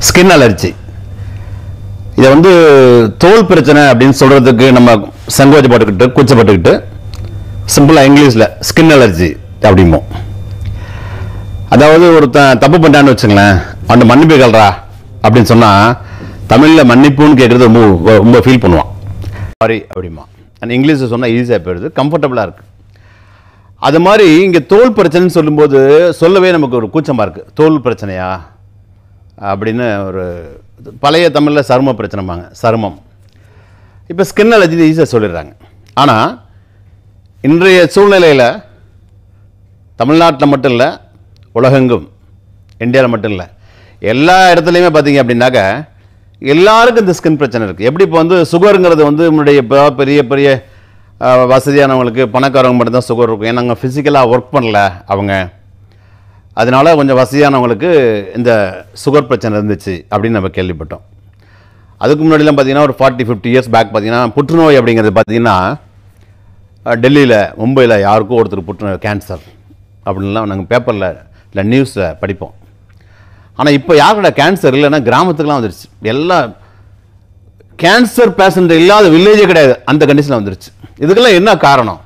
skin allergy இதை வந்து தோல் பிரச்சனை அப்படின்னு சொல்றதுக்கு நம்ம சங்கோச்சப்பட்டுக்கிட்டு கூச்சப்பட்டுக்கிட்டு சிம்பிளாக இங்கிலீஷில் ஸ்கின் அலர்ஜி அப்படிம்போம் அதாவது ஒருத்தன் தப்பு பண்ணிட்டான்னு வச்சுங்களேன் அவன் மன்னிப்பு கேள்றா அப்படின்னு சொன்னால் தமிழில் மன்னிப்புன்னு கேட்குறது ரொம்ப ரொம்ப ஃபீல் பண்ணுவான் சாரி அப்படிமா ஆனால் இங்கிலீஷில் சொன்னால் ஈஸியாக போயிடுது கம்ஃபர்டபுளாக இருக்குது அது மாதிரி இங்கே தோல் பிரச்சனைன்னு சொல்லும்போது சொல்லவே நமக்கு ஒரு கூச்சமாக இருக்குது தோல் பிரச்சனையா அப்படின்னு ஒரு பழைய தமிழில் சரும பிரச்சனைப்பாங்க சருமம் இப்போ ஸ்கின் அலர்ஜி ஈஸியாக சொல்லிடுறாங்க ஆனால் இன்றைய சூழ்நிலையில் தமிழ்நாட்டில் மட்டும் இல்லை உலகெங்கும் இந்தியாவில் மட்டும் இல்லை எல்லா இடத்துலையுமே பார்த்தீங்க அப்படின்னாக்க எல்லாருக்கும் இந்த ஸ்கின் பிரச்சனை இருக்குது எப்படி இப்போ வந்து சுகருங்கிறது வந்து நம்மளுடைய இப்போ பெரிய பெரிய அஹ், வசதியானவங்களுக்கு பணக்காரங்க மட்டும்தான் சுகர் இருக்கும் ஏன்னா அவங்க ஃபிசிக்கலாக ஒர்க் பண்ணல அவங்க அதனால கொஞ்சம் வசதியானவங்களுக்கு இந்த சுகர் பிரச்சனை இருந்துச்சு அப்படின்னு நம்ம கேள்விப்பட்டோம் அதுக்கு முன்னாடிலாம் பார்த்தீங்கன்னா ஒரு ஃபார்ட்டி ஃபிஃப்டி இயர்ஸ் பேக் பார்த்தீங்கன்னா புற்றுநோய் அப்படிங்கிறது பார்த்தீங்கன்னா டெல்லியில் மும்பையில் யாருக்கோ ஒருத்தர் புற்றுநோய் கேன்சர் அப்படின்லாம் நாங்கள் பேப்பரில் இல்லை நியூஸில் படிப்போம் ஆனால் இப்போ யாரோட கேன்சர் இல்லைன்னா கிராமத்துக்குலாம் வந்துருச்சு எல்லாம் கேன்சர் பேஷண்ட் இல்லாத வில்லேஜே கிடையாது அந்த கண்டிஷனில் வந்துருச்சு இதுக்கெல்லாம் என்ன காரணம்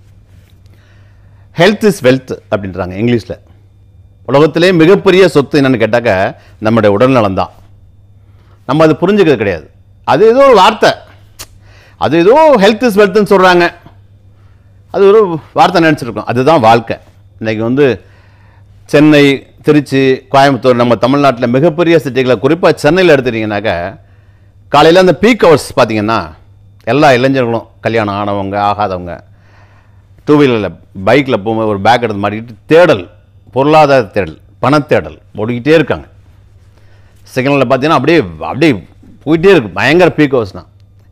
ஹெல்த் இஸ் வெல்த் அப்படின்றாங்க இங்கிலீஷில் உலகத்திலே மிகப்பெரிய சொத்து என்னன்னு கேட்டாக்க நம்முடைய உடல்நலம் தான் நம்ம அது புரிஞ்சுக்கிறது கிடையாது அது ஏதோ ஒரு வார்த்தை அது ஏதோ ஹெல்த் இஸ் வெல்த்னு சொல்கிறாங்க அது ஒரு வார்த்தை நினச்சிருக்கோம் அதுதான் வாழ்க்கை இன்னைக்கு வந்து சென்னை திருச்சி கோயம்புத்தூர் நம்ம தமிழ்நாட்டில் மிகப்பெரிய சிட்டிகளை குறிப்பாக சென்னையில் எடுத்துட்டிங்கனாக்க காலையில் அந்த பீக் ஹவர்ஸ் பார்த்தீங்கன்னா எல்லா இளைஞர்களும் கல்யாணம் ஆனவங்க ஆகாதவங்க டூ வீலரில் பைக்கில் போகும்போது ஒரு பேக் எடுத்து மாட்டிக்கிட்டு தேடல் பொருளாதார தேடல் பணத்தேடல் ஓடிக்கிட்டே இருக்காங்க சிக்னலில் பார்த்தீங்கன்னா அப்படியே அப்படியே போயிட்டே இருக்கு பயங்கர பீக் ஹவர்ஸ்னால்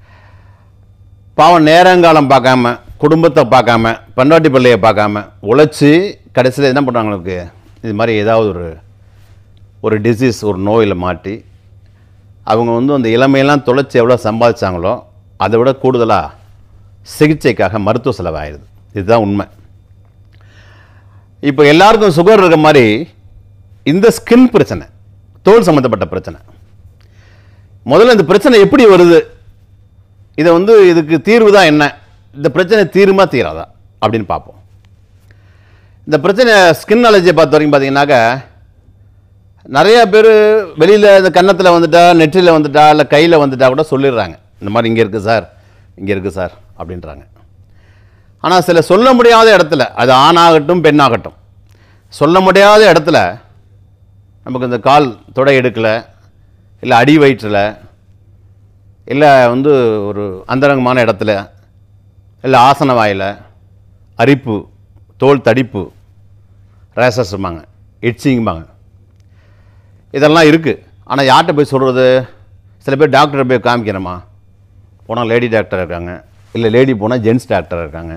பாவம் நேரங்காலம் பார்க்காம குடும்பத்தை பார்க்காம பண்டாட்டி பிள்ளையை பார்க்காம உழைச்சி கடைசியில் என்ன பண்ணுறாங்க அவங்களுக்கு இது மாதிரி ஏதாவது ஒரு ஒரு டிசீஸ் ஒரு நோயில் மாட்டி அவங்க வந்து அந்த இளமையெல்லாம் தொலைச்சி எவ்வளோ சம்பாதிச்சாங்களோ அதை விட கூடுதலாக சிகிச்சைக்காக மருத்துவ செலவாயிடுது இதுதான் உண்மை இப்போ எல்லாருக்கும் சுகர் இருக்க மாதிரி இந்த ஸ்கின் பிரச்சனை தோல் சம்மந்தப்பட்ட பிரச்சனை முதல்ல இந்த பிரச்சனை எப்படி வருது இதை வந்து இதுக்கு தீர்வு தான் என்ன இந்த பிரச்சனை தீருமா தீராதா அப்படின்னு பார்ப்போம் இந்த பிரச்சனை ஸ்கின் அலர்ஜியை பார்த்த வரைக்கும் பார்த்தீங்கன்னாக்க நிறைய பேர் வெளியில் இந்த கன்னத்தில் வந்துட்டா நெற்றியில் வந்துட்டா இல்லை கையில் வந்துட்டா கூட சொல்லிடுறாங்க இந்த மாதிரி இங்கே இருக்குது சார் இங்கே இருக்குது சார் அப்படின்றாங்க ஆனால் சில சொல்ல முடியாத இடத்துல அது ஆணாகட்டும் பெண்ணாகட்டும் சொல்ல முடியாத இடத்துல நமக்கு இந்த கால் தொடை எடுக்கலை இல்லை அடி வயிற்றில் இல்லை வந்து ஒரு அந்தரங்கமான இடத்துல இல்லை ஆசன வாயில் அரிப்பு தோல் தடிப்பு ரேசஸ்ம்பாங்க இட்சிங்பாங்க இதெல்லாம் இருக்குது ஆனால் யார்கிட்ட போய் சொல்கிறது சில பேர் டாக்டரை போய் காமிக்கிறோமா போனால் லேடி டாக்டர் இருக்காங்க இல்லை லேடி போனால் ஜென்ஸ் டாக்டர் இருக்காங்க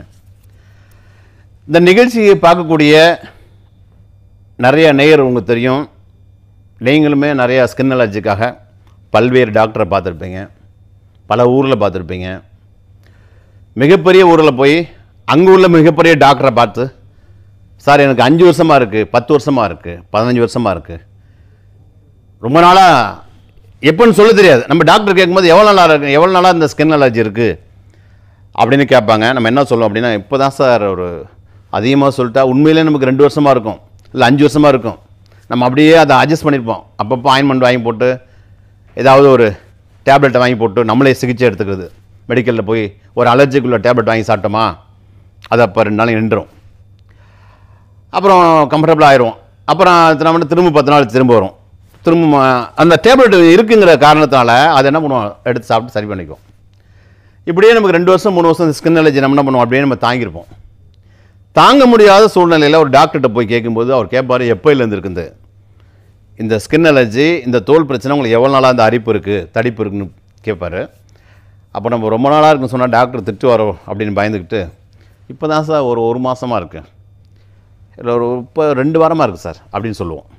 இந்த நிகழ்ச்சியை பார்க்கக்கூடிய நிறைய நேயர் உங்களுக்கு தெரியும் நீங்களுமே நிறையா ஸ்கின் அலர்ஜிக்காக பல்வேறு டாக்டரை பார்த்துருப்பீங்க பல ஊரில் பார்த்துருப்பீங்க மிகப்பெரிய ஊரில் போய் அங்கே உள்ள மிகப்பெரிய டாக்டரை பார்த்து சார் எனக்கு அஞ்சு வருஷமாக இருக்குது பத்து வருஷமாக இருக்குது பதினஞ்சு வருஷமாக இருக்குது ரொம்ப நாளாக எப்போன்னு சொல்ல தெரியாது நம்ம டாக்டர் கேட்கும்போது எவ்வளோ நாளாக இருக்கு எவ்வளோ நாளாக இந்த ஸ்கின் அலர்ஜி இருக்குது அப்படின்னு கேட்பாங்க நம்ம என்ன சொல்லுவோம் அப்படின்னா இப்போ தான் சார் ஒரு அதிகமாக சொல்லிட்டா உண்மையிலே நமக்கு ரெண்டு வருஷமாக இருக்கும் இல்லை அஞ்சு வருஷமாக இருக்கும் நம்ம அப்படியே அதை அட்ஜஸ்ட் பண்ணியிருப்போம் அப்பப்போ ஆயின்மெண்ட் வாங்கி போட்டு ஏதாவது ஒரு டேப்லெட்டை வாங்கி போட்டு நம்மளே சிகிச்சை எடுத்துக்கிறது மெடிக்கலில் போய் ஒரு அலர்ஜிக்குள்ள டேப்லெட் வாங்கி சாப்பிட்டோமா அது அப்போ ரெண்டு நாளைக்கு நின்றுடும் அப்புறம் கம்ஃபர்டபுளாக ஆயிரும் அப்புறம் அடுத்த நாள் திரும்ப பத்து நாள் திரும்ப வரும் திரும்ப ம- அந்த டேப்லெட் இருக்குங்கிற காரணத்தால் அதை என்ன பண்ணுவோம் எடுத்து சாப்பிட்டு சரி பண்ணிக்குவோம் இப்படியே நமக்கு ரெண்டு வருஷம் மூணு வருஷம் ஸ்கின் அலர்ஜி நம்ம என்ன பண்ணுவோம் அப்படியே நம்ம தாங்கியிருப்போம் தாங்க முடியாத சூழ்நிலையில் ஒரு டாக்டர்கிட்ட போய் கேட்கும்போது அவர் கேட்பாரு எப்போயிலேருந்து இருக்குது இந்த ஸ்கின் அலர்ஜி இந்த தோல் பிரச்சனை உங்களுக்கு எவ்வளோ நாளாக இந்த அரிப்பு இருக்குது தடிப்பு இருக்குன்னு கேட்பாரு அப்போ நம்ம ரொம்ப நாளாக இருக்குன்னு சொன்னால் டாக்டர் திட்டு வரோம் அப்படின்னு பயந்துக்கிட்டு இப்போ தான் சார் ஒரு ஒரு மாதமாக இருக்கு இல்லை ஒரு இப்போ ரெண்டு வாரமாக இருக்குது சார் அப்படின்னு சொல்லுவோம்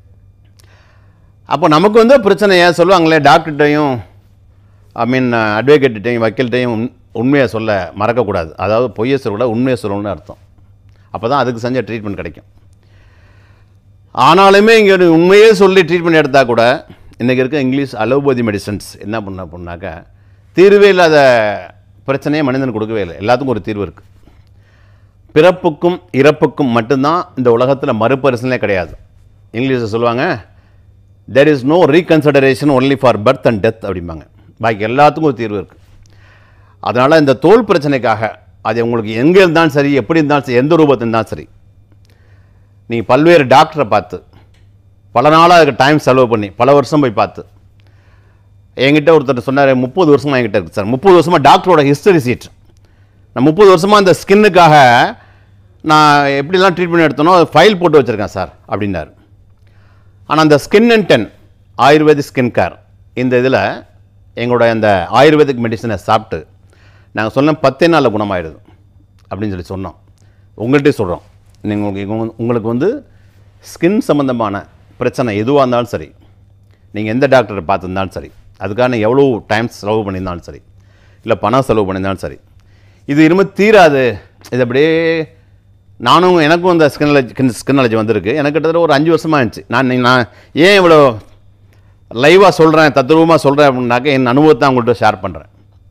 அப்போ நமக்கு வந்து பிரச்சனை ஏன் சொல்லுவாங்களே டாக்டர்கிட்டையும் ஐ மீன் அட்வொகேட்டையும் வக்கீல்கிட்டையும் உண் உண்மையை சொல்ல மறக்கக்கூடாது அதாவது பொய்யை சொல்லக்கூடாது உண்மையை சொல்லணும்னு அர்த்தம் அப்போ தான் அதுக்கு செஞ்ச ட்ரீட்மெண்ட் கிடைக்கும் ஆனாலுமே இங்கே உண்மையே சொல்லி ட்ரீட்மெண்ட் எடுத்தால் கூட இன்றைக்கி இருக்க இங்கிலீஷ் அலோபதி மெடிசன்ஸ் என்ன பண்ண பண்ணாக்கா தீர்வே இல்லாத பிரச்சனையை மனிதன் கொடுக்கவே இல்லை எல்லாத்துக்கும் ஒரு தீர்வு இருக்குது பிறப்புக்கும் இறப்புக்கும் மட்டும்தான் இந்த உலகத்தில் மறுபரிசீலனை கிடையாது இங்கிலீஷில் சொல்லுவாங்க there is no reconsideration only for birth and death அப்படிம்பாங்க பாக்கி எல்லாத்துக்கும் ஒரு தீர்வு இருக்குது அதனால் இந்த தோல் பிரச்சனைக்காக அது உங்களுக்கு எங்கே இருந்தாலும் சரி எப்படி இருந்தாலும் சரி எந்த ரூபத்தில் இருந்தாலும் சரி நீங்கள் பல்வேறு டாக்டரை பார்த்து பல நாளாக அதுக்கு டைம் செலவு பண்ணி பல வருஷம் போய் பார்த்து என்கிட்ட ஒருத்தர் சொன்னார் முப்பது வருஷமாக என்கிட்ட இருக்குது சார் முப்பது வருஷமாக டாக்டரோட ஹிஸ்டரி சீட் நான் முப்பது வருஷமாக அந்த ஸ்கின்னுக்காக நான் எப்படிலாம் ட்ரீட்மெண்ட் எடுத்தனோ ஃபைல் போட்டு வச்சுருக்கேன் சார் அப்படின்னாரு ஆனால் அந்த skin and tan Ayurvedic skin care இந்த இதில் எங்களோட அந்த ஆயுர்வேதிக் மெடிசனை சாப்பிட்டு நாங்கள் சொன்ன பத்தே நாளில் குணமாயிடுது அப்படின்னு சொல்லி சொன்னோம் உங்கள்கிட்டயே சொல்கிறோம் நீங்கள் உங்களுக்கு உங்களுக்கு வந்து ஸ்கின் சம்மந்தமான பிரச்சனை எதுவாக இருந்தாலும் சரி நீங்கள் எந்த டாக்டரை பார்த்துருந்தாலும் சரி அதுக்கான எவ்வளோ டைம் செலவு பண்ணியிருந்தாலும் சரி இல்லை பணம் செலவு பண்ணியிருந்தாலும் சரி இது இனிமேல் தீராது இது அப்படியே நானும் எனக்கும் இந்த ஸ்கின் அலர்ஜி ஸ்கின் அலர்ஜி வந்திருக்கு எனக்கு கிட்டத்தட்ட ஒரு அஞ்சு வருஷமாக இருந்துச்சு நான் நீ- நான் ஏன் இவ்வளோ லைவாக சொல்கிறேன் தத்ரூபமாக சொல்கிறேன் அப்படின்னாக்க என் அனுபவத்தை உங்கள்கிட்ட ஷேர் பண்ணுறேன்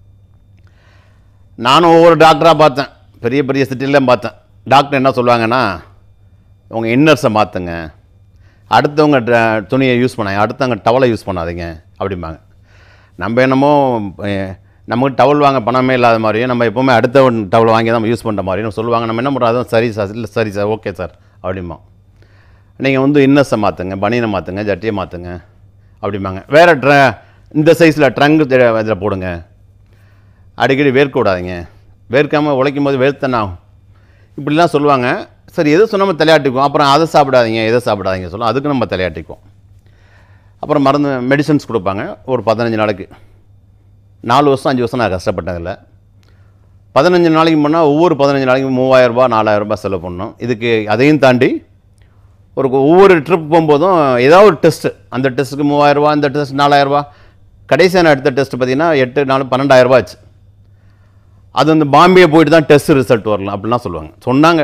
நானும் ஒவ்வொரு டாக்டராக பார்த்தேன் பெரிய பெரிய சிட்டிலாம் பார்த்தேன் டாக்டர் என்ன சொல்லுவாங்கன்னா உங்கள் இன்னர்ஸை மாற்றுங்க அடுத்தவங்க ட- துணியை யூஸ் பண்ணாங்க அடுத்தவங்க டவலை யூஸ் பண்ணாதீங்க அப்படிம்பாங்க நம்ம என்னமோ அஹ், நமக்கு டவல் வாங்க பணமே இல்லாத மாதிரியும் நம்ம எப்போவுமே அடுத்தவன் டவல் வாங்கி தான் யூஸ் பண்ணுற மாதிரியும் சொல்லுவாங்க நம்ம என்ன பண்ணுறோம் அதான் சரி சார் இல்லை சரி சார் ஓகே சார் அப்படிம்பா நீங்கள் வந்து இன்னஸை மாற்றுங்க பனியனை மாற்றுங்க ஜட்டியை மாற்றுங்க அப்படிம்பாங்க வேறு ட்ர இந்த சைஸில் ட்ரங்கு இதில் போடுங்க அடிக்கடி வேர்க்க விடாதீங்க வேர்க்காமல் உழைக்கும் போது வேர்த்தன ஆகும் இப்படிலாம் சொல்லுவாங்க சரி எது சொன்னாமல் தலையாட்டிக்குவோம் அப்புறம் அதை சாப்பிடாதீங்க எதை சாப்பிடாதீங்க சொல்லும் அதுக்கு நம்ம தலையாட்டிக்குவோம் அப்புறம் மருந்து மெடிசன்ஸ் கொடுப்பாங்க ஒரு பதினஞ்சு நாளைக்கு நாலு வருஷம் அஞ்சு வருஷம் நான் கஷ்டப்பட்டதில்ல பதினஞ்சு நாளைக்கு முன்னால் ஒவ்வொரு பதினஞ்சு நாளைக்கு மூவாயிரரூபா நாலாயிரரூபா செலவு பண்ணணும் இதுக்கு அதையும் தாண்டி ஒரு ஒவ்வொரு ட்ரிப் போகும்போதும் ஏதாவது ஒரு டெஸ்ட்டு அந்த டெஸ்ட்டுக்கு மூவாயிரரூபா இந்த டெஸ்ட் நாலாயிரரூபா கடைசியாக நான் எடுத்த டெஸ்ட் பார்த்தீங்கன்னா எட்டு நாலு பன்னெண்டாயிரரூபா ஆச்சு அது வந்து பாம்பே போயிட்டு தான் டெஸ்ட் ரிசல்ட் வரலாம் அப்படிலாம் சொல்லுவாங்க சொன்னாங்க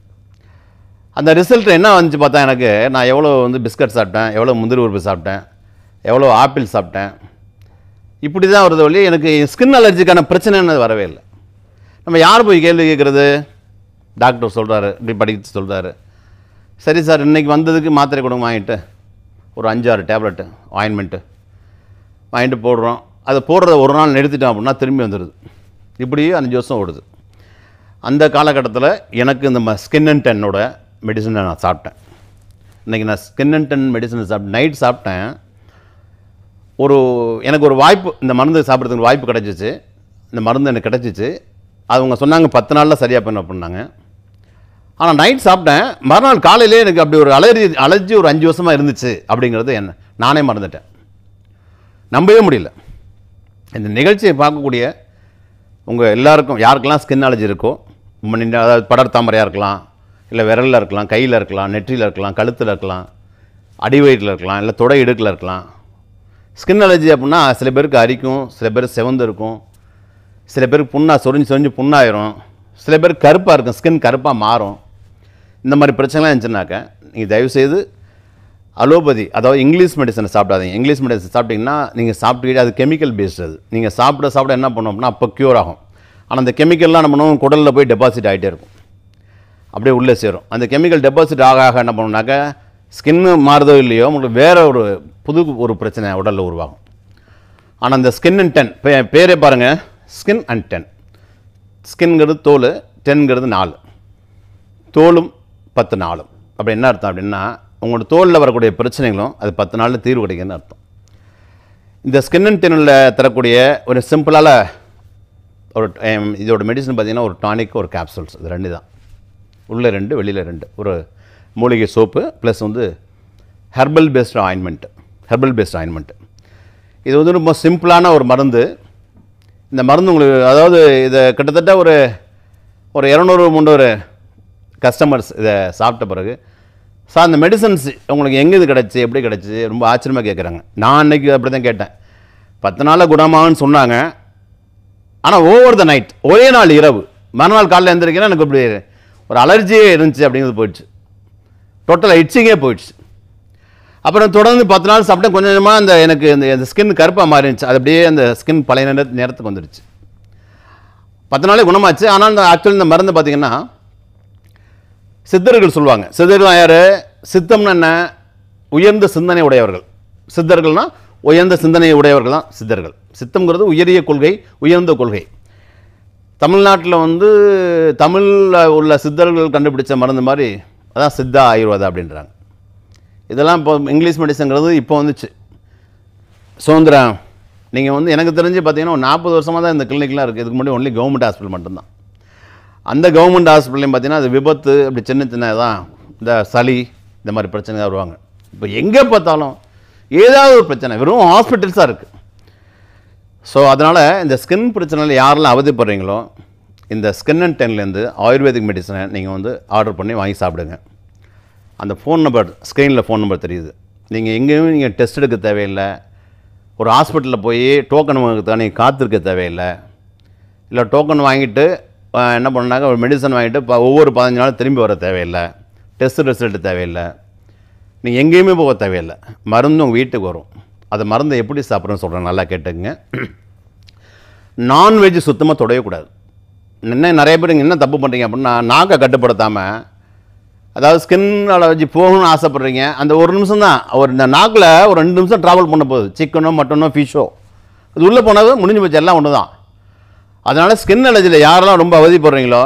அந்த ரிசல்ட் என்ன வந்துச்சு பார்த்தா எனக்கு நான் எவ்வளோ வந்து பிஸ்கட் சாப்பிட்டேன் எவ்வளோ முந்திரி உருப்பு சாப்பிட்டேன் எவ்வளோ ஆப்பிள் சாப்பிட்டேன் இப்படி தான் வருது வழி எனக்கு ஸ்கின் அலர்ஜிக்கான பிரச்சனைன்னு வரவே இல்லை நம்ம யார் போய் கேள்வி கேட்குறது டாக்டர் சொல்கிறாரு இப்படி படிக்க சொல்கிறாரு சரி சார் இன்றைக்கி வந்ததுக்கு மாத்திரை கொடுங்க வாங்கிட்டு ஒரு அஞ்சாறு டேப்லெட்டு ஆயின்மெண்ட்டு வாங்கிட்டு போடுறோம் அதை போடுறத ஒரு நாள் நிறுத்திட்டோம் அப்படின்னா திரும்பி வந்துடுது இப்படியே அஞ்சு வருஷம் ஓடுது அந்த காலகட்டத்தில் எனக்கு இந்த ஸ்கின் அண்ட் டென்னோட மெடிசனை நான் சாப்பிட்டேன் இன்றைக்கி நான் ஸ்கின் அண்ட் டென் மெடிசனை சாப்பிட்டு நைட் சாப்பிட்டேன் ஒரு எனக்கு ஒரு வாய்ப்பு இந்த மருந்து சாப்பிட்றதுக்கு ஒரு வாய்ப்பு கிடச்சிச்சு இந்த மருந்து எனக்கு கிடச்சிச்சு அவங்க சொன்னாங்க பத்து நாளில் சரியாக பண்ண அப்படின்னாங்க ஆனால் நைட் சாப்பிட்டேன் மறுநாள் காலையிலே எனக்கு அப்படி ஒரு அலர்ஜி அலர்ஜி ஒரு அஞ்சு வருஷமாக இருந்துச்சு அப்படிங்கிறது என்ன நானே மறந்துட்டேன் நம்பவே முடியல இந்த நிகழ்ச்சியை பார்க்கக்கூடிய உங்கள் எல்லாருக்கும் யாருக்கெல்லாம் ஸ்கின் அலர்ஜி இருக்கோ உம்ம நின்று அதாவது படர் தாமரையாக இருக்கலாம் இல்லை விரலில் இருக்கலாம் கையில் இருக்கலாம் நெற்றியில் இருக்கலாம் கழுத்தில் இருக்கலாம் அடிவயிற்றில் இருக்கலாம் இல்லை தொடை இடுக்கில் இருக்கலாம் ஸ்கின் அலர்ஜி அப்படின்னா சில பேருக்கு அரிக்கும் சில பேர் செவந்து இருக்கும் சில பேருக்கு புண்ணா சொரிஞ்சு சொரிஞ்சு புண்ணாயிரும் சில பேருக்கு கருப்பாக இருக்கும் ஸ்கின் கருப்பாக மாறும் இந்த மாதிரி பிரச்சனைலாம் இருந்துச்சுனாக்க நீங்கள் தயவுசெய்து அலோபதி அதாவது இங்கிலீஷ் மெடிசனை சாப்பிடாதீங்க இங்கிலீஷ் மெடிசன் சாப்பிட்டீங்கன்னா நீங்கள் சாப்பிட்டுக்கிட்டு அது கெமிக்கல் பேஸ்டு அது நீங்கள் சாப்பிட சாப்பிட என்ன பண்ணும் அப்படின்னா அப்போ க்யூர் ஆகும் ஆனால் அந்த கெமிக்கல்லாம் என்ன பண்ணுவோம் குடலில் போய் டெபாசிட் ஆகிட்டே இருக்கும் அப்படியே உள்ளே சேரும் அந்த கெமிக்கல் டெபாசிட் ஆக ஆக என்ன பண்ணுனாக்கா ஸ்கின்னு மாறுதோ இல்லையோ உங்களுக்கு வேற ஒரு புது ஒரு பிரச்சனை உடலில் உருவாகும் ஆனால் அந்த ஸ்கின் அண்ட் டென் பே பேரே பாருங்கள் ஸ்கின் அண்ட் டென் ஸ்கின்ங்கிறது தோல் டென்ங்கிறது நாலு தோலும் பத்து நாளும் அப்படி என்ன அர்த்தம் அப்படின்னா உங்களோட தோலில் வரக்கூடிய பிரச்சனைகளும் அது பத்து நாளில் தீர்வு கிடைக்குதுன்னு அர்த்தம் இந்த ஸ்கின் அண்ட் டென்னில் தரக்கூடிய ஒரு சிம்பிளான ஒரு em, இதோட மெடிசன் பார்த்தீங்கன்னா ஒரு டானிக் ஒரு கேப்சூல்ஸ் இது ரெண்டு தான் உள்ளே ரெண்டு வெளியில் ரெண்டு ஒரு மூலிகை சோப்பு ப்ளஸ் வந்து herbal paste ointment herbal paste ointment இது வந்து ரொம்ப சிம்பிளான ஒரு மருந்து இந்த மருந்து உங்களுக்கு அதாவது இதை கிட்டத்தட்ட ஒரு ஒரு இரநூறு முந்நூறு கஸ்டமர்ஸ் இதை சாப்பிட்ட பிறகு சார் இந்த மெடிசன்ஸ் உங்களுக்கு எங்கே இது கிடச்சி எப்படி கிடச்சி ரொம்ப ஆச்சரியமாக கேட்குறாங்க நான் அன்னைக்கு அப்படி தான் கேட்டேன் பத்து நாளில் குணமாகுன்னு சொன்னாங்க ஆனால் ஓவர் த நைட் ஒரே நாள் இரவு மறுநாள் காலையில் எழுந்திரிக்கிறேன் எனக்கு இப்படி ஒரு அலர்ஜியே இருந்துச்சு அப்படிங்கிறது போயிடுச்சு டோட்டலாக இட்சிங்கே போயிடுச்சு அப்புறம் தொடர்ந்து பத்து நாள் சாப்பிட்டேன் கொஞ்சம் கொஞ்சமாக அந்த எனக்கு அந்த அந்த ஸ்கின் கருப்பாக மாறிடுச்சு அது அப்படியே அந்த ஸ்கின் பழைய நேர நேரத்துக்கு வந்துடுச்சு பத்து நாளே குணமாச்சு ஆனால் இந்த ஆக்சுவலி இந்த மருந்து பார்த்தீங்கன்னா சித்தர்கள் சொல்லுவாங்க சித்தர்கள் யார் சித்தம்னு என்ன உயர்ந்த சிந்தனை உடையவர்கள் சித்தர்கள்னா உயர்ந்த சிந்தனை உடையவர்கள் தான் சித்தர்கள் சித்தம்ங்கிறது உயரிய கொள்கை உயர்ந்த கொள்கை தமிழ்நாட்டில் வந்து தமிழில் உள்ள சித்தர்கள் கண்டுபிடிச்ச மருந்து மாதிரி அதான் சித்தா ஆயுர்வேதா அப்படின்றாங்க இதெல்லாம் இப்போ இங்கிலீஷ் மெடிசன்ங்கிறது இப்போ வந்துச்சு சுதந்திரம் நீங்கள் வந்து எனக்கு தெரிஞ்சு பார்த்தீங்கன்னா ஒரு நாற்பது வருஷமாக தான் இந்த கிளினிக்லாம் இருக்குது இதுக்கு முன்னாடி ஒன்லி கவர்மெண்ட் ஹாஸ்பிட்டல் மட்டும்தான் அந்த கவர்மெண்ட் ஹாஸ்பிட்டலையும் பார்த்தீங்கன்னா அது விபத்து அப்படி சின்ன சின்ன தான் இந்த சளி இந்த மாதிரி பிரச்சனை தான் வருவாங்க இப்போ எங்கே பார்த்தாலும் ஏதாவது ஒரு பிரச்சனை வெறும் ஹாஸ்பிட்டல்ஸாக இருக்குது ஸோ அதனால் இந்த ஸ்கின் பிரச்சனையில் யாரெல்லாம் அவதிப்படுறீங்களோ இந்த ஸ்கின் அண்ட் டென்லேருந்து ஆயுர்வேதிக் மெடிசனை நீங்கள் வந்து ஆர்டர் பண்ணி வாங்கி சாப்பிடுங்க அந்த ஃபோன் நம்பர் ஸ்க்ரீனில் ஃபோன் நம்பர் தெரியுது நீங்கள் எங்கேயும் நீங்கள் டெஸ்ட் எடுக்க தேவையில்லை ஒரு ஹாஸ்பிட்டலில் போய் டோக்கன் வாங்கிறதுக்காக நீங்கள் காத்திருக்க தேவையில்லை இல்லை டோக்கன் வாங்கிட்டு அஹ், என்ன பண்ணாங்க ஒரு மெடிசன் வாங்கிட்டு ப- ஒவ்வொரு பதினஞ்சு நாள் திரும்பி வர தேவையில்லை டெஸ்ட் ரிசல்ட் தேவையில்லை நீங்கள் எங்கேயுமே போக தேவையில்லை மருந்து உங்கள் வீட்டுக்கு வரும் அந்த மருந்தை எப்படி சாப்பிட்றேன்னு சொல்கிறேன் நல்லா கேட்டுக்குங்க நான்வெஜ் சுத்தமாக தொடயக்கூடாது என்ன நிறைய பேர் இங்க என்ன தப்பு பண்ணுறீங்க அப்படின்னா நாக்கை கட்டுப்படுத்தாமல் அதாவது ஸ்கின் அலர்ஜி போகணும்னு ஆசைப்பட்றீங்க அந்த ஒரு நிமிஷம் தான் ஒரு இந்த நாக்கில் ஒரு ரெண்டு நிமிஷம் ட்ராவல் பண்ண போகுது சிக்கனோ மட்டனோ ஃபிஷ்ஷோ இது உள்ளே போனது முடிஞ்சு போச்சு எல்லாம் ஒன்று தான் அதனால் ஸ்கின் அலர்ஜியில் யாரெல்லாம் ரொம்ப அவதிப்படுறீங்களோ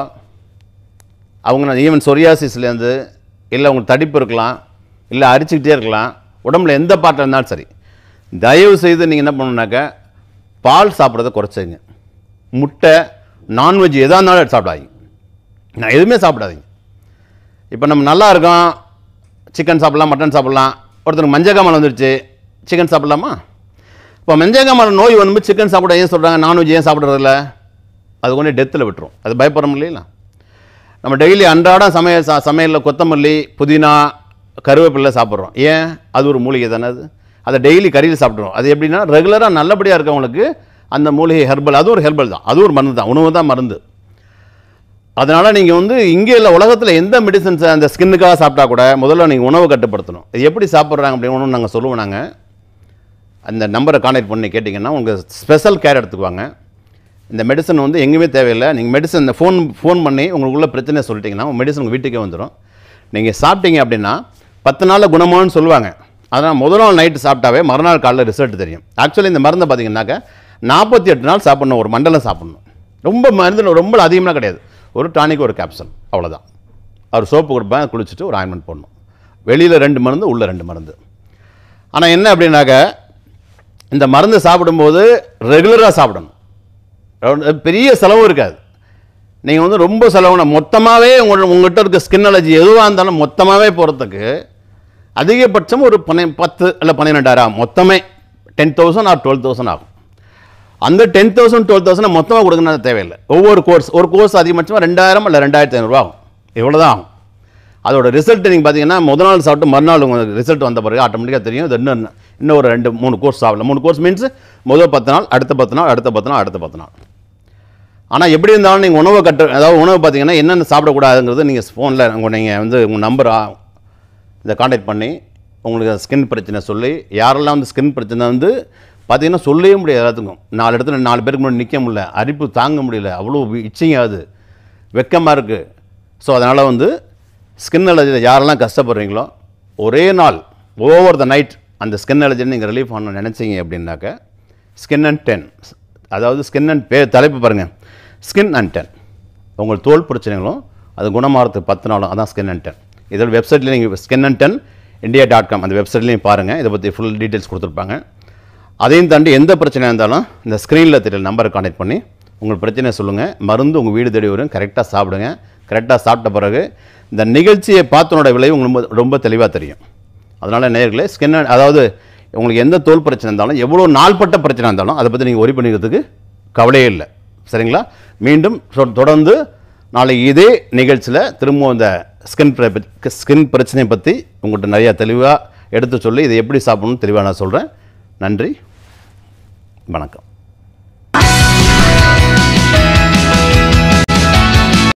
அவங்க ஈவன் சொரியாசிஸ்லேருந்து இல்லை உங்களுக்கு தடிப்பு இருக்கலாம் இல்லை அரிச்சுக்கிட்டே இருக்கலாம் உடம்புல எந்த பாட்டில் இருந்தாலும் சரி தயவு செய்து நீங்கள் என்ன பண்ணணுன்னாக்க பால் சாப்பிட்றத குறைச்சிங்க முட்டை நான்வெஜ் எதாக இருந்தாலும் எடுத்து சாப்பிடாதீங்க நான் எதுவுமே சாப்பிடாதீங்க இப்போ நம்ம நல்லா இருக்கோம் சிக்கன் சாப்பிட்லாம் மட்டன் சாப்பிட்லாம் ஒருத்தருக்கு மஞ்சக்காமல் வந்துருச்சு சிக்கன் சாப்பிட்லாமா இப்போ மஞ்சக்காமல் நோய் வரும்போது சிக்கன் சாப்பிட ஏன் சொல்கிறாங்க நான்வெஜ் ஏன் சாப்பிட்றதில்ல அது கொண்டு டெத்தில் விட்டுரும் அது பயப்படுறோம் இல்லைங்களா நம்ம டெய்லி அன்றாடம் சமையல் சா சமையலில் கொத்தமல்லி புதினா கருவேப்பிலை சாப்பிட்றோம் ஏன் அது ஒரு மூலிகை தானே அது அதை டெய்லி கறியில் சாப்பிட்றோம் அது எப்படின்னா ரெகுலராக நல்லபடியாக இருக்கவங்களுக்கு அந்த மூலிகை ஹெர்பல் அது ஒரு ஹெர்பல் தான் அது ஒரு மருந்து தான் உணவு தான் மருந்து அதனால் நீங்கள் வந்து இங்கே இல்லை உலகத்தில் எந்த மெடிசன்ஸ் அந்த ஸ்கின்னுக்காக சாப்பிட்டா கூட முதல்ல நீங்கள் உணவு கட்டுப்படுத்தணும் இது எப்படி சாப்பிட்றாங்க அப்படின்னு நாங்கள் சொல்லுவோம் நாங்கள் அந்த நம்பரை கான்டாக்ட் பண்ணி கேட்டிங்கன்னா உங்களுக்கு ஸ்பெஷல் கேர் எடுத்துக்குவாங்க இந்த மெடிசன் வந்து எங்கேயுமே தேவையில்லை நீங்கள் மெடிசன் இந்த ஃபோன் ஃபோன் பண்ணி உங்களுக்குள்ள பிரச்சனையை சொல்லிட்டீங்கன்னா உங்கள் மெடிசன் உங்கள் வீட்டுக்கே வந்துடும் நீங்கள் சாப்பிட்டீங்க அப்படின்னா பத்து நாளில் குணமான்னு சொல்லுவாங்க அதனால் முதல் நாள் நைட்டு சாப்பிட்டாவே மறுநாள் காலைல ரிசல்ட் தெரியும் ஆக்சுவலி இந்த மருந்தை பார்த்தீங்கன்னாக்க நாற்பத்தி எட்டு நாள் சாப்பிடணும் ஒரு மண்டலம் சாப்பிடணும் ரொம்ப மருந்து ரொம்ப அதிகமாக கிடையாது ஒரு டானிக் ஒரு கேப்சல் அவ்வளோதான் அவர் சோப்பு கொடுப்பேன் குளிச்சுட்டு ஒரு ஆயின்மெண்ட் போடணும் வெளியில் ரெண்டு மருந்து உள்ளே ரெண்டு மருந்து ஆனால் என்ன அப்படின்னாக்க இந்த மருந்து சாப்பிடும்போது ரெகுலராக சாப்பிடணும் ரொம்ப- பெரிய செலவும் இருக்காது நீங்கள் வந்து ரொம்ப செலவுனா மொத்தமாகவே உங்கள் உங்கள்கிட்ட இருக்க ஸ்கின் அலர்ஜி எதுவாக இருந்தாலும் மொத்தமாகவே போகிறதுக்கு அதிகபட்சம் ஒரு பன்ன பத்து இல்லை பன்னிரெண்டாயிரம் ஆகும் மொத்தமே ten thousand or twelve thousand ஆகும் அந்த டென் தௌசண்ட் டுவெல் தௌசண்ட் மொத்தமாக கொடுக்கணும் தேவையில்லை ஒவ்வொரு கோர்ஸ் ஒரு கோர்ஸ் அதிகபட்சமாக ரெண்டாயிரம் இல்லை ரெண்டாயிரத்தி ஐநூறுரூவா ஆகும் இவ்வளோ தான் ஆகும் அதோட ரிசல்ட் நீங்கள் பார்த்தீங்கன்னா முதல் நாள் சாப்பிட்டு மறுநாள் உங்களுக்கு ரிசல்ட் வந்த பிறகு ஆட்டோமேட்டிக்காக தெரியும் இது இன்னும் இன்னும் ஒரு ரெண்டு மூணு கோர்ஸ் சாப்பிடலாம் மூணு கோர்ஸ் மீன்ஸ் முதல் பத்து நாள் அடுத்த பத்து நாள் அடுத்த பத்து நாள் அடுத்த பத்து நாள் ஆனால் எப்படி இருந்தாலும் நீங்கள் உணவை கட்டு அதாவது உணவு பார்த்தீங்கன்னா என்னென்ன சாப்பிடக்கூடாதுங்கிறது நீங்கள் ஃபோனில் உங்கள் நீங்கள் வந்து உங்கள் நம்பர் இதை காண்டாக்ட் பண்ணி உங்களுக்கு ஸ்கின் பிரச்சனை சொல்லி யாரெல்லாம் வந்து ஸ்கின் பிரச்சனை வந்து பார்த்தீங்கன்னா சொல்லவே முடியாது எல்லாத்துக்கும் நாலு இடத்துல நாலு பேருக்கு முன்னாடி நிற்க முடியல அரிப்பு தாங்க முடியல அவ்வளோ இச்சிங் ஆகுது வெக்கமாக இருக்குது ஸோ அதனால் வந்து ஸ்கின் அலர்ஜியில் யாரெல்லாம் கஷ்டப்படுறீங்களோ ஒரே நாள் ஓவர் த நைட் அந்த ஸ்கின் அலர்ஜி நீங்கள் ரிலீஃப் பண்ண நினச்சிங்க அப்படின்னாக்க ஸ்கின் அண்ட் டென் அதாவது ஸ்கின் அண்ட் பே தலைப்பு பாருங்கள் ஸ்கின் அண்ட் டென் உங்கள் தோல் பிரச்சனைகளும் அது குணமாகறதுக்கு பத்து நாளும் அதான் ஸ்கின் அண்ட் டென் இதில் வெப்சைட்டில் நீங்கள் skin and ten India dot com அந்த வெப்சைட்லேயும் பாருங்கள் இதை பற்றி ஃபுல் டீட்டெயில்ஸ் கொடுத்துருப்பாங்க அதையும் தாண்டி எந்த பிரச்சனையாக இருந்தாலும் இந்த ஸ்க்ரீனில் தெரியல நம்பரை கான்டாக்ட் பண்ணி உங்கள் பிரச்சனையை சொல்லுங்கள் மருந்து உங்கள் வீடு தேடி வரும் கரெக்டாக சாப்பிடுங்க கரெக்டாக சாப்பிட்ட பிறகு இந்த நிகழ்ச்சியை பார்த்தனோட விளைவு உங்களுக்கு ரொம்ப- ரொம்ப தெளிவாக தெரியும் அதனால் நேயர்களே ஸ்கின் அதாவது உங்களுக்கு எந்த தோல் பிரச்சனை இருந்தாலும் எவ்வளோ நாள்பட்ட பிரச்சனை இருந்தாலும் அதை பற்றி நீங்கள் ஒரி பண்ணிக்கிறதுக்கு கவலையே இல்லை சரிங்களா மீண்டும் தொ- தொடர்ந்து நாளை இதே நிகழ்ச்சியில் திரும்பவும் இந்த ஸ்கின் ஸ்கின் பிரச்சனையை பற்றி உங்கள்கிட்ட நிறையா தெளிவாக எடுத்து சொல்லி இதை எப்படி சாப்பிடணும்னு தெளிவாக நான் சொல்கிறேன் நன்றி வணக்கம்